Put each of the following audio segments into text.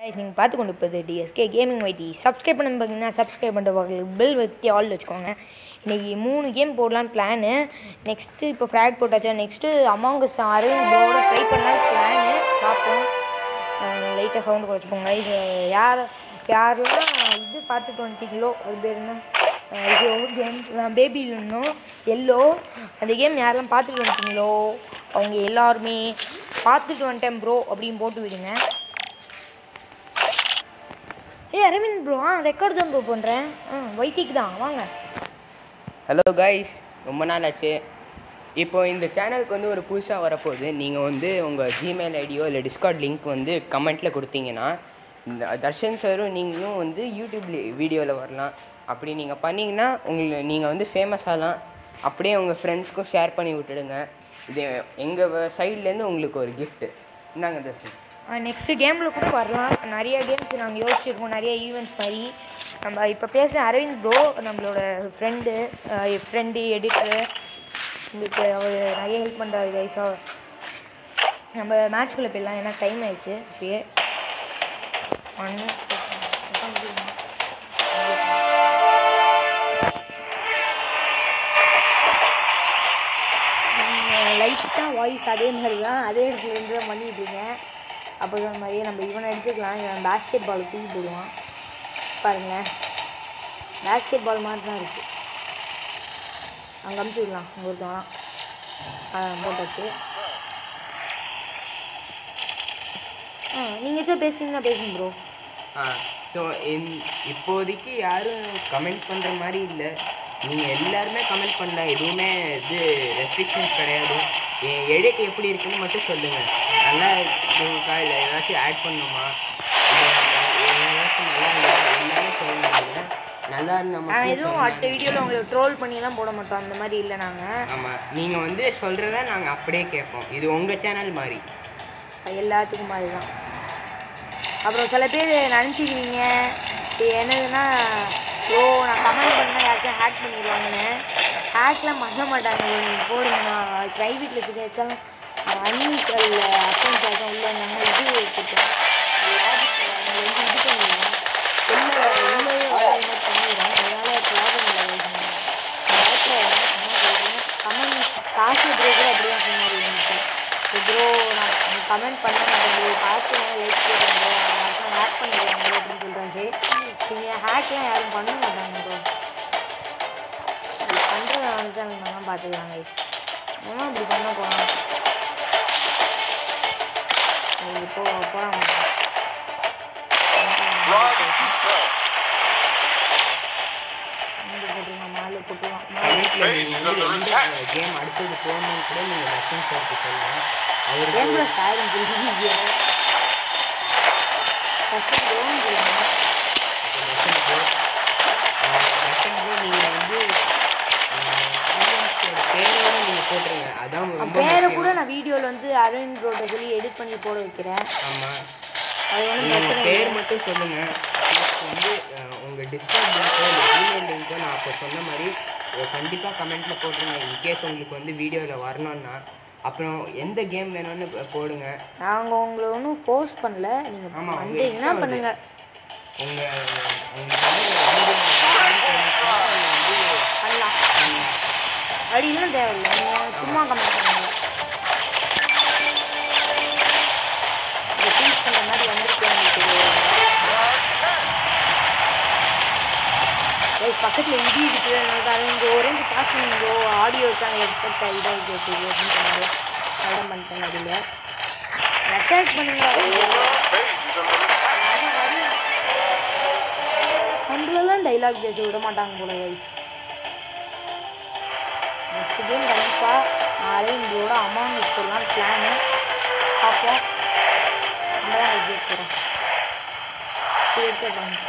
நீங்கள் பார்த்து கொண்டு இருப்பது டிஎஸ்கே கேமிங் வைட்டி சப்ஸ்கிரைப் பண்ண பார்த்தீங்கன்னா சப்ஸ்கிரைப் பண்ணுற பக்கத்தில் பெல் வைத்தி ஆல் வச்சுக்கோங்க இன்றைக்கி மூணு கேம் போடலான்னு பிளானு நெக்ஸ்ட்டு இப்போ ஃப்ராக் போட்டாச்சா நெக்ஸ்ட்டு அமாங்கஸ் அரவிந்த் ப்ரோட ட்ரை பண்ணலான்னு பிளானு பார்ப்போம் லைட்டாக சவுண்டு குறைச்சிக்கோங்க இது யார் யாரெல்லாம் இது பார்த்துட்டு வந்துட்டீங்களோ அது பேர் என்ன அஹ் இது கேம் பேபி இன்னும் எல்லோ அந்த கேம் யாரெல்லாம் பார்த்துட்டு வந்துட்டீங்களோ அவங்க எல்லாருமே பார்த்துட்டு வந்துட்டேன் ப்ரோ அப்படின்னு போட்டு விடுங்க ஏய் அரவிந்த் ப்ரோ ஆ ரெக்கார்ட் தான் ப்ரோ பண்ணுறேன் ஆ வைத்திக்கு தான் வாங்க ஹலோ கைஸ் ரொம்ப நாள் ஆச்சு இப்போ இந்த சேனலுக்கு வந்து ஒரு புதுசாக வரப்போகுது நீங்கள் வந்து உங்கள் ஜிமெயில் ஐடியோ இல்லை டிஸ்கார்ட் லிங்க் வந்து கமெண்ட்டில் கொடுத்தீங்கன்னா இந்த தர்ஷன் சாரும் நீங்களும் வந்து யூடியூப் வீடியோவில் வரலாம் அப்படி நீங்கள் பண்ணிங்கன்னா உங்களை நீங்கள் வந்து ஃபேமஸ் ஆகலாம் அப்படியே உங்கள் ஃப்ரெண்ட்ஸ்க்கும் ஷேர் பண்ணி விட்டுடுங்க இது எங்கள் சைட்லேருந்து உங்களுக்கு ஒரு கிஃப்ட்டு இந்தாங்க தர்ஷன் நெக்ஸ்ட்டு கேமில் கூட வரலாம் நிறைய கேம்ஸ் நாங்கள் யோசிச்சிருக்கோம் நிறைய ஈவெண்ட்ஸ் மாதிரி நம்ம இப்போ பேசுகிற அரவிந்த் ப்ரோ நம்மளோட ஃப்ரெண்டு ஃப்ரெண்டு எடிட்டரு உங்களுக்கு அவர் நிறைய ஹெல்ப் பண்ணுறாரு கைஸா நம்ம மேட்ச்குள்ளே போயிடலாம் ஏன்னா டைம் ஆயிடுச்சு இப்பயே ஒன் லைட்டாக வாய்ஸ் அதே மாதிரி தான் அதே இடத்துல இருந்து தான் பண்ணிட்டு இருக்கேன் அப்போ தான் மாதிரியே நம்ம இவனை எடுத்துக்கலாம் இவன் பேஸ்கெட் பால் தூக்கி போடுவான் பாருங்களேன் பேஸ்கெட் பால் மாதிரி தான் இருக்குது அங்கே அமுச்சு விடலாம் அங்கே ஒருத்தவன் ஆ போட்டாச்சு ஆ நீங்கள் ஏதாச்சும் பேசுனீங்கன்னா பேசுங்க ப்ரோ ஆ ஸோ இந் இப்போதைக்கு யாரும் கமெண்ட் பண்ணுற மாதிரி இல்லை நீங்கள் எல்லாருமே கமெண்ட் பண்ணலாம் எதுவுமே இது ரெஸ்ட்ரிக்ஷன்ஸ் கிடையாது என் எடிட் எப்படி இருக்குன்னு மட்டும் சொல்லுங்கள் நல்லா இருக்கா இல்லை ஏதாச்சும் ஆட் பண்ணணுமா இல்லை ஏதாச்சும் நல்லா இல்லை எல்லாமே சொல்லுங்க நல்லா இருந்தால் நான் மட்டும் எதுவும் அடுத்த வீடியோவில் உங்களுக்கு ட்ரோல் பண்ணிலாம் போட மாட்டோம் அந்த மாதிரி இல்லை நாங்கள் ஆமாம் நீங்கள் வந்து சொல்கிறத நாங்கள் அப்படியே கேட்போம் இது உங்கள் சேனல் மாதிரி எல்லாத்துக்கும் மாதிரி தான் அப்புறம் சில பேர் நினச்சிக்கிறீங்க இது என்னதுன்னா ஓ நான் கமெண்ட் பண்ணால் யாருக்கும் ஹேக் பண்ணிடுவாங்கன்னு ஹேக்லாம் பண்ண மாட்டாங்க bro. நீங்க போடுங்க நான் ப்ரைவேட்டில் இருக்கிற வச்சாலும் அன்னிக்கல் அக்கௌண்ட் ஆகும் உள்ள நம்ம இது வச்சுருக்கோம் அவங்க வந்து இது பண்ணிடுவோம் உள்ள உள்ளே மாதிரி பண்ணிடுறோம் அதனால ப்ராப்ளம் இல்லை கமெண்ட் காசு ப்ரோ கூட அப்படி தான் சொன்னார் என்கிட்ட ப்ரோ நான் கமெண்ட் பண்ண மாட்டேன் ப்ரோ பார்த்து லைக் போடுறேன் ப்ரோ யாருக்கும் ஹேக் பண்ணிடுவாங்க ப்ரோ அப்படின்னு சொல்கிறாரு நீங்கள் ஹேக்லாம் யாரும் பண்ண மாட்டாங்க ப்ரோ அது பண்ணுறது வந்து நான் பார்த்துக்கிறாங்க ஏன்னா இப்படி பண்ண போகலாம் இப்போ போகலாம் போட்டுருங்க மாலை போட்டுருவோம் கமெண்ட்டில் நீங்கள் வந்து எந்த கேம் அடுத்தது போகணும்னு கூட நீங்கள் லட்சம் சார்க்கு சொல்லுங்கள் அவருக்கு கேமில் சாரின்னு சொல்லிட்டு ஃபஸ்ட்டு க்ரௌண்ட் சொல்லுங்கள் நீங்கள் வந்து பேரோட நீங்கள் போட்டுருங்க அதான் ரொம்ப பேரை கூட நான் வீடியோவில் வந்து அரவிந்த் ரோட சொல்லி எடிட் பண்ணி போட வைக்கிறேன் ஆமாம் அது ஒன்றும் நீங்கள் பிரச்சனை பேர் இல்லை மட்டும் சொல்லுங்கள் ப்ளஸ் வந்து உங்கள் டிஸ்கவுண்ட் லிங்க்கோ இல்லை ஜிமெயில் லிங்க்கோ நான் அப்போ சொன்ன மாதிரி கண்டிப்பாக கமெண்ட்டில் போட்டுருங்க இன்கேஸ் உங்களுக்கு வந்து வீடியோவில் வரணும்னா அப்புறம் எந்த கேம் வேணும்னு ப- போடுங்க நாங்கள் உங்களை ஒன்றும் ஃபோர்ஸ் பண்ணல நீங்கள் ஆமா, உங்க பண்ணுறீங்கன்னா இஷ்டம் அது. பண்ணுங்க உங்கள் உங்களுக்கு வந்து வீடியோ பண்ணலாம் அப்படிலாம் தேவையில்லை நீங்கள் சும்மா கமெண்ட் பண்ணுங்க இதை ஃபீஸ் பண்ணுற மாதிரி வந்திருக்கு உங்களுக்கு Guys, பக்கத்தில் இடி இருக்கு இங்கே ஒரே காசு இங்கே ஆடியோ இருக்காங்க எக்ஸ்பெக்ட் இதாக கேட்குது அப்படின்னு சொன்னாரு அதான் பண்ணிட்டேன் அதில் அட்டாக் பண்ணுங்க நம்மளெல்லாம் டைலாக் பேச விட மாட்டாங்க போல கைஸ் நெக்ஸ்ட் கேம் கண்டிப்பாக அரவிந்தோட அமௌண்ட் போடலாம் பிளானு பார்ப்போம் நம்ம தான் கேட் போகிறோம் கேட்டு பண்ணிட்டு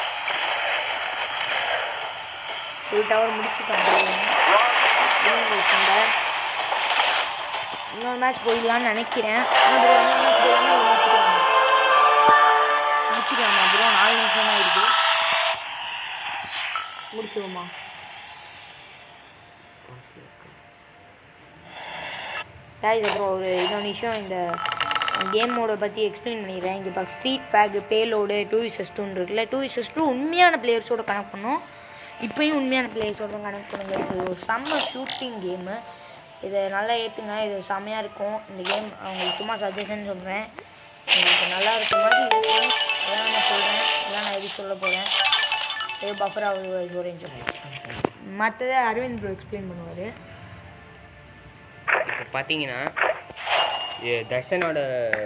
ஒரு டவர் முடிச்சுட்டோம் சண்டை இன்னொரு மேட்ச் போயிடலான்னு நினைக்கிறேன் இன்னொரு மேட்ச் போயிடலாம் முடிச்சுக்கலாமா ப்ரோ நாலு நிமிஷம் தான் இருக்குது முடிச்சுவோமா guys அப்புறம் ஒரு இன்னொரு விஷயம் இந்த கேமோட பற்றி எக்ஸ்பிளைன் பண்ணிடுறேன் இங்கே பார்க்க ஸ்ட்ரீட் ஃபேகு பேலோடு டூ விசஸ் டூன்னு இருக்குல்ல டூ விசஸ் டூ உண்மையான பிளேயர்ஸோட கனெக்ட் பண்ணோம் இப்போயும் உண்மையான பிளேயர்ஸோட தான் கனெக்ட் பண்ணுங்க இது ஒரு செம்ம ஷூட்டிங் கேமு இதை நல்லா ஏற்றுங்க இது செம்மையாக இருக்கும் இந்த கேம் அவங்களுக்கு சும்மா சஜஷன் சொல்கிறேன் உங்களுக்கு நல்லா இருக்க மாதிரி இருக்கும் அதான் நான் சொல்கிறேன் அதான் நான் எதுக்கு சொல்ல போகிறேன் ஏதோ பஃபர் ஆகுது சொல்கிறேன் மற்றதை அரவிந்த் ப்ரோ எக்ஸ்பிளைன் பண்ணுவார் இப்போ பார்த்தீங்கன்னா எ- தர்ஷனோட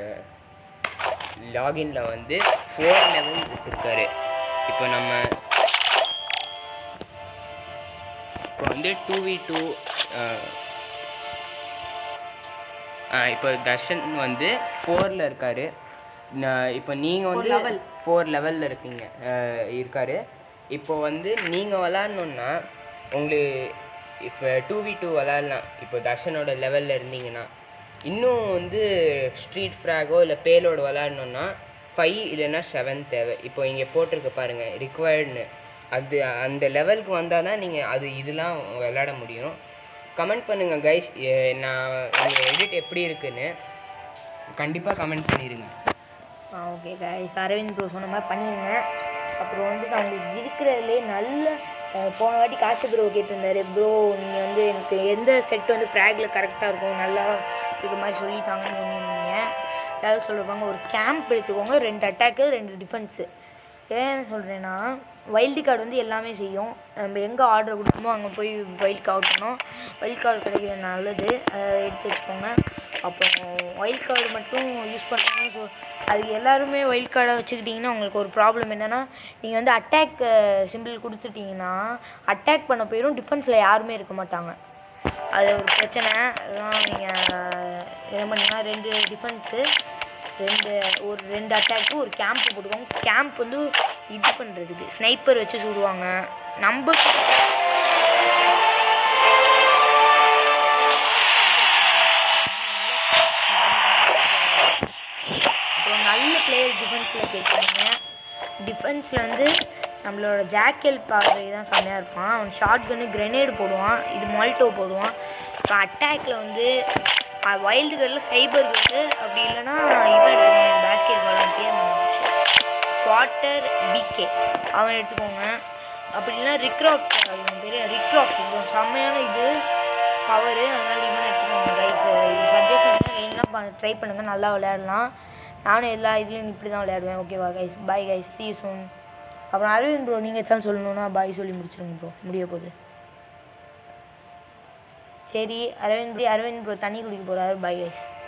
லாகின்ல வந்து ஃபோர் லெவல் வச்சுருக்காரு இப்போ நம்ம இப்போ வந்து டூ வி டூ இப்போ தர்ஷன் வந்து ஃபோரில் இருக்கார் இப்போ நீங்கள் வந்து level. ஃபோர் லெவலில் இருக்கீங்க அஹ், இருக்காரு இப்போ வந்து நீங்கள் விளாட்ணுன்னா உங்களுக்கு இப்போ டூ வி டூ விளாட்லாம் இப்போ தர்ஷனோட லெவலில் இருந்தீங்கன்னா இன்னும் வந்து ஸ்ட்ரீட் ஃப்ராகோ இல்லை பேலோடு விளாட்ணுன்னா ஃபைவ் இல்லைன்னா செவன் தேவை இப்போ இங்கே போட்டிருக்கு பாருங்கள் ரிக்வயர்டுன்னு அது அந்த லெவலுக்கு வந்தால் தான் நீங்கள் அது இதெல்லாம் விளாட முடியும் கமெண்ட் பண்ணுங்கள் கைஸ் நான் உங்கள் எடிட் எப்படி இருக்குன்னு கண்டிப்பாக கமெண்ட் பண்ணிடுங்க ஆ ஓகே கைஸ் அரவிந்த் ப்ரோ சொன்ன மாதிரி பண்ணிடுங்க அப்புறம் வந்து நான் உங்களுக்கு இருக்கிறதுலே நல்ல அஹ், போன வாட்டி காசு ப்ரோ கேட்டிருந்தாரு ப்ரோ நீங்கள் வந்து எனக்கு எந்த செட் வந்து ஃப்ராகில் கரெக்டாக இருக்கும் நல்லா இருக்க மாதிரி சொல்லித்தாங்கன்னு சொல்லியிருந்தீங்க ஏதாவது சொல்லிருப்பாங்க ஒரு கேம்ப் எடுத்துக்கோங்க ரெண்டு அட்டாக்கு ரெண்டு டிஃபென்ஸு ஏன் சொல்கிறேன்னா வைல்டு கார்டு வந்து எல்லாமே செய்யும் நம்ம எங்கே ஆர்டர் கொடுக்கணுமோ அங்கே போய் வைல்ட் கார்டு பண்ணோம் வைல்ட் கார்டு கிடைக்கிறது நல்லது அதை எடுத்து வச்சுக்கோங்க அப்புறம் வைல்ட் கார்டு மட்டும் யூஸ் பண்ணணும் ஸோ அது எல்லாருமே வைல்ட் கார்டை வச்சுக்கிட்டிங்கன்னா உங்களுக்கு ஒரு ப்ராப்ளம் என்னென்னா நீங்கள் வந்து அட்டாக் சிம்பிள் கொடுத்துட்டிங்கன்னா அட்டாக் பண்ண போயிடும் டிஃபென்ஸில் யாருமே இருக்க மாட்டாங்க அது ஒரு பிரச்சனை அதெல்லாம் நீங்கள் என்ன பண்ணீங்கன்னா ரெண்டு டிஃபென்ஸு ரெண்டு ஒரு ரெண்டு அட்டாக்கு ஒரு கேம்ப் போட்டுக்கோங்க கேம்ப் வந்து இது பண்ணுறதுக்கு ஸ்னைப்பர் வச்சு சுடுவாங்க நம்ம அப்புறம் நல்ல பிளேயர் டிஃபென்ஸில் கேட்குறீங்க டிஃபென்ஸில் வந்து நம்மளோட ஜாக்கெல் பாவை தான் செம்மையாக இருப்பான் அவன் ஷார்ட் கன்னு கிரெனேடு போடுவான் இது மால்டோ போடுவான் இப்போ அட்டாக்ல வந்து வைல்டு கல்லில் சைபர் கல்லு அப்படி இல்லைன்னா இவன் எடுத்துக்கோங்க பேஸ்கெட் பால் பேர் மறந்துச்சு வாட்டர் பிகே அவன் எடுத்துக்கோங்க அப்படி இல்லைன்னா ரிக்ராக் அவன் பேர் ரிக்ராக் இவன் செம்மையான இது பவரு அதனால இவன் எடுத்துக்கோங்க கைஸ் இது சஜஷன் என்ன ட்ரை பண்ணுங்கள் நல்லா விளையாடலாம் நானும் எல்லா இதுலேயும் இப்படி தான் விளையாடுவேன் ஓகேவா guys bye guys see soon அப்புறம் அரவிந்த் ப்ரோ நீங்கள் எச்சாலும் சொல்லணுன்னா பாய் சொல்லி முடிச்சிருங்க ப்ரோ முடிய போகுது சரி அரவிந்த் அரவிந்த் ப்ரோ தண்ணி குடிக்க போகிறாரு பாய் கைஸ்